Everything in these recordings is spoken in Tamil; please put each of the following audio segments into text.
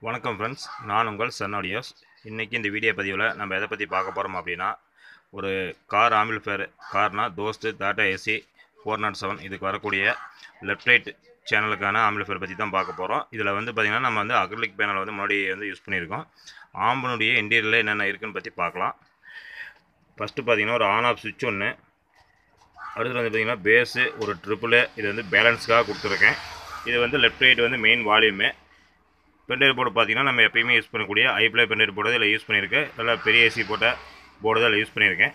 வணக்கம் ஃப்ரெண்ட்ஸ் நான் உங்கள் சன் ஆடியோஸ் இன்றைக்கி இந்த வீடியோ பதிவில் நம்ம எதை பற்றி பார்க்க போகிறோம் அப்படின்னா ஒரு கார் ஆம்பிள்ஃபேர் கார்னா தோஸ்து Tata AC four nought seven இதுக்கு வரக்கூடிய லெஃப்ட் ரைட் சேனலுக்கான ஆம்பிள்ஃபேர் பற்றி தான் பார்க்க போகிறோம் இதில் வந்து பார்த்திங்கன்னா நம்ம வந்து அக்ரிலிக் பேனல் வந்து முன்னாடி வந்து யூஸ் பண்ணியிருக்கோம் ஆம்பனுடைய இன்டீரியரில் என்னென்ன இருக்குன்னு பற்றி பார்க்கலாம் ஃபஸ்ட்டு பார்த்திங்கன்னா ஒரு ஆன் ஆஃப் சுவிட்ச் ஒன்று அடுத்து வந்து பார்த்திங்கன்னா பேஸு ஒரு ட்ரிபிள் இது வந்து பேலன்ஸ்க்காக கொடுத்துருக்கேன் இது வந்து லெஃப்ட் ரைட் வந்து மெயின் வால்யூமு பென்ட்ரைவ் போர்டு பார்த்தீங்கன்னா நம்ம எப்பயுமே யூஸ் பண்ணக்கூடிய ஐப்ளை பென்ட்ரைவ் போர்டு இதில் யூஸ் பண்ணியிருக்கேன் நல்லா பெரிய ஏசி போட்ட போர்டு தான் இதில் யூஸ் பண்ணியிருக்கேன்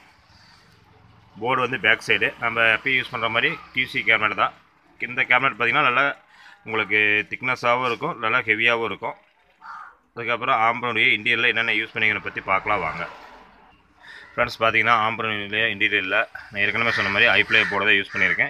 போர்டு வந்து பேக் சைடு நம்ம எப்பயும் யூஸ் பண்ணுற மாதிரி டிசி கேமரா தான் இந்த கேமரா பார்த்தீங்கன்னா நல்லா உங்களுக்கு திக்னஸாகவும் இருக்கும் நல்லா ஹெவியாகவும் இருக்கும் அதுக்கப்புறம் ஆம்பனுடைய இன்டீரியரில் என்னென்ன யூஸ் பண்ணிக்கிறத பற்றி பார்க்கலாம் வாங்க ஃப்ரெண்ட்ஸ் பார்த்தீங்கன்னா ஆம்பனுடைய இன்டீரியரில் நான் ஏற்கனவே சொன்ன மாதிரி ஐப்ளை போர்டு தான் யூஸ் பண்ணியிருக்கேன்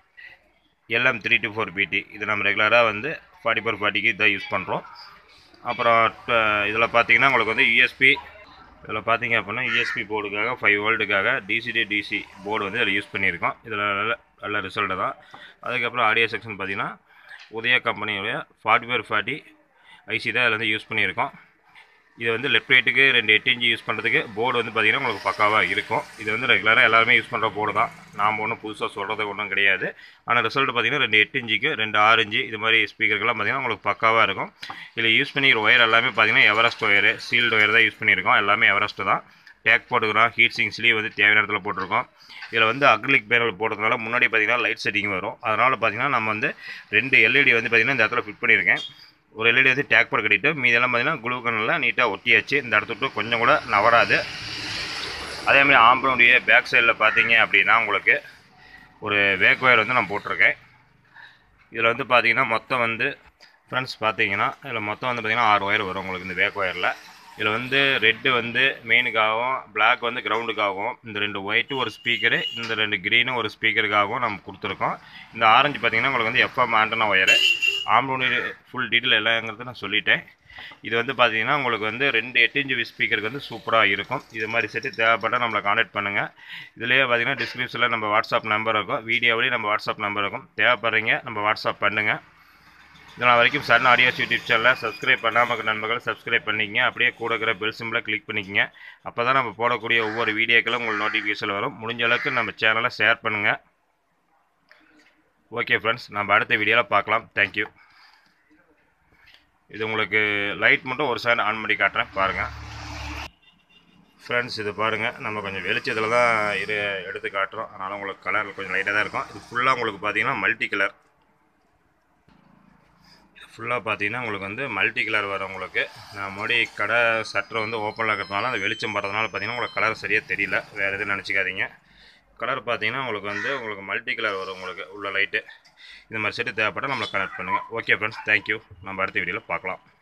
எல்எம் த்ரீ டு ஃபோர் பிடி இது நம்ம ரெகுலராக வந்து ஃபார்ட்டி ஃபோர் ஃபார்ட்டிக்கு இதை யூஸ் பண்ணுறோம் அப்புறம் இதில் பார்த்தீங்கன்னா உங்களுக்கு வந்து யூஎஸ்பி இதில் பார்த்தீங்க அப்படின்னா யூஎஸ்பி போர்டுக்காக ஃபைவ் வோல்ட்டுக்காக டிசிடி டிசி போர்டு வந்து இதில் யூஸ் பண்ணியிருக்கோம் இதில் நல்ல நல்ல ரிசல்ட்டு தான் அதுக்கப்புறம் ஆடியோ செக்ஷன் பார்த்தீங்கன்னா உதயா கம்பெனியுடைய ஃபார்ட்டி ஃபோர் ஃபார்ட்டி ஐசி தான் இதில் வந்து யூஸ் பண்ணியிருக்கோம் இது வந்து லெஃப்ட் ரைட்டுக்கு ரெண்டு எட்டு இன்ச்சு யூஸ் பண்ணுறதுக்கு போர்டு வந்து பார்த்திங்கன்னா உங்களுக்கு பக்காவாக இருக்கும் இது வந்து ரெகுலராக எல்லாருமே யூஸ் பண்ணுற போர்டு தான் நாம் ஒன்றும் புதுசாக சொல்கிறது ஒன்றும் கிடையாது ஆனால் ரிசல்ட் பார்த்திங்கன்னா ரெண்டு எட்டு இன்ச்சுக்கு ரெண்டு ஆறு இன்ச்சு இது மாதிரி ஸ்பீக்கருக்கெல்லாம் பார்த்திங்கன்னா உங்களுக்கு பக்காவாக இருக்கும் இதில் யூஸ் பண்ணிக்கிற ஒயர் எல்லாமே பார்த்திங்கன்னா எவரெஸ்ட் ஒயரு சீல்டு ஒயர் தான் யூஸ் பண்ணியிருக்கோம் எல்லாமே எவரெஸ்ட் தான் டேக் போட்டுக்கிறோம் ஹீட் சிங் ஸ்லீவ் வந்து தேவையான இடத்துல போட்டிருக்கோம் இதில் வந்து அக்ரிலிக் பேனல் போடுறதுனால முன்னாடி பார்த்திங்கன்னா லைட் செட்டிங் வரும் அதனால் பார்த்திங்கன்னா நம்ம வந்து ரெண்டு எல்இடி வந்து பார்த்திங்கன்னா இந்த இடத்துல ஃபிட் பண்ணியிருக்கேன் ஒரு எல்இடி வந்து டேக் போர்ட் கட்டிட்டு மீதெல்லாம் பார்த்தீங்கன்னா குளூ கண்ணில் நீட்டாக ஒட்டியாச்சு இந்த இடத்த விட்டு கொஞ்சம் கூட நவராது அதேமாதிரி ஆம்பனுடைய பேக் சைடில் பார்த்தீங்க அப்படின்னா உங்களுக்கு ஒரு வேக் ஒயர் வந்து நான் போட்டிருக்கேன் இதில் வந்து பார்த்தீங்கன்னா மொத்தம் வந்து ஃப்ரெண்ட்ஸ் பார்த்தீங்கன்னா இதில் மொத்தம் வந்து பார்த்திங்கன்னா ஆறு ஒயர் வரும் உங்களுக்கு இந்த வேக் ஒயரில் இதில் வந்து ரெட்டு வந்து மெயினுக்காகவும் பிளாக் வந்து கிரவுண்டுக்காகவும் இந்த ரெண்டு ஒயிட்டு ஒரு ஸ்பீக்கரு இந்த ரெண்டு க்ரீனும் ஒரு ஸ்பீக்கருக்காகவும் நம்ம கொடுத்துருக்கோம் இந்த ஆரஞ்சு பார்த்திங்கன்னா உங்களுக்கு வந்து எஃப்எம் ஆண்டனா ஒயரு ஆம்பளோடைய ஃபுல் டீட்டெயில் எல்லாங்கிறது நான் சொல்லிட்டேன் இது வந்து பார்த்தீங்கன்னா உங்களுக்கு வந்து ரெண்டு எட்டு இன்ச்சு ஸ்பீக்கருக்கு வந்து சூப்பராக இருக்கும் இது மாதிரி செட்டு தேவைப்பட்டால் நம்மளை காண்டாக்ட் பண்ணுங்கள் இதுலேயே பார்த்தீங்கன்னா டிஸ்கிரிப்ஷனில் நம்ம வாட்ஸ்அப் நம்பர் இருக்கும் வீடியோவிலேயே நம்ம வாட்ஸ்அப் நம்பர் இருக்கும் தேவைப்படுறீங்க நம்ம வாட்ஸ்அப் பண்ணுங்கள் இதனால் வரைக்கும் சன் ஆடியோஸ் யூடியூப் சேனலை சப்ஸ்கிரைப் பண்ணாமல் நண்பர்கள் சப்ஸ்கிரைப் பண்ணிக்கங்க அப்படியே கூட இருக்கிற பெல் சிம்பிளை கிளிக் பண்ணிக்கங்க அப்போ தான் நம்ம போடக்கூடிய ஒவ்வொரு வீடியோக்களும் உங்களுக்கு நோட்டிஃபிகேஷன் வரும் முடிஞ்ச அளவுக்கு நம்ம சேனலை ஷேர் பண்ணுங்கள் ஓகே ஃப்ரெண்ட்ஸ் நம்ம அடுத்த வீடியோவில் பார்க்கலாம் தேங்க்யூ இது உங்களுக்கு லைட் மட்டும் ஒரு சைடு ஆன் பண்ணி காட்டுறேன் பாருங்கள் ஃப்ரெண்ட்ஸ் இது பாருங்கள் நம்ம கொஞ்சம் வெளிச்சத்தில் தான் இது எடுத்து காட்டுறோம் அதனால் உங்களுக்கு கலர் கொஞ்சம் லைட்டாக தான் இருக்கும் இது ஃபுல்லாக உங்களுக்கு பார்த்தீங்கன்னா மல்டி கலர் ஃபுல்லாக பார்த்தீங்கன்னா உங்களுக்கு வந்து மல்டி கலர் வரும் உங்களுக்கு நான் மறுபடி கடை சட்டரை வந்து ஓப்பனில் இருக்கிறதுனால அந்த வெளிச்சம் படுறதுனால பார்த்தீங்கன்னா உங்களுக்கு கலர் சரியாக தெரியல வேறு எதுவும் நினச்சிக்காதீங்க கலர் பார்த்தீங்கன்னா உங்களுக்கு வந்து உங்களுக்கு மல்டி கலர் வரும் உங்களுக்கு உள்ள லைட்டு இந்த மாதிரி செட்டு தேவைப்பட்டால் நம்மளை கனெக்ட் பண்ணுங்கள் ஓகே ஃப்ரெண்ட்ஸ் தேங்க்யூ நம்ம அடுத்த வீடியோவில் பார்க்கலாம்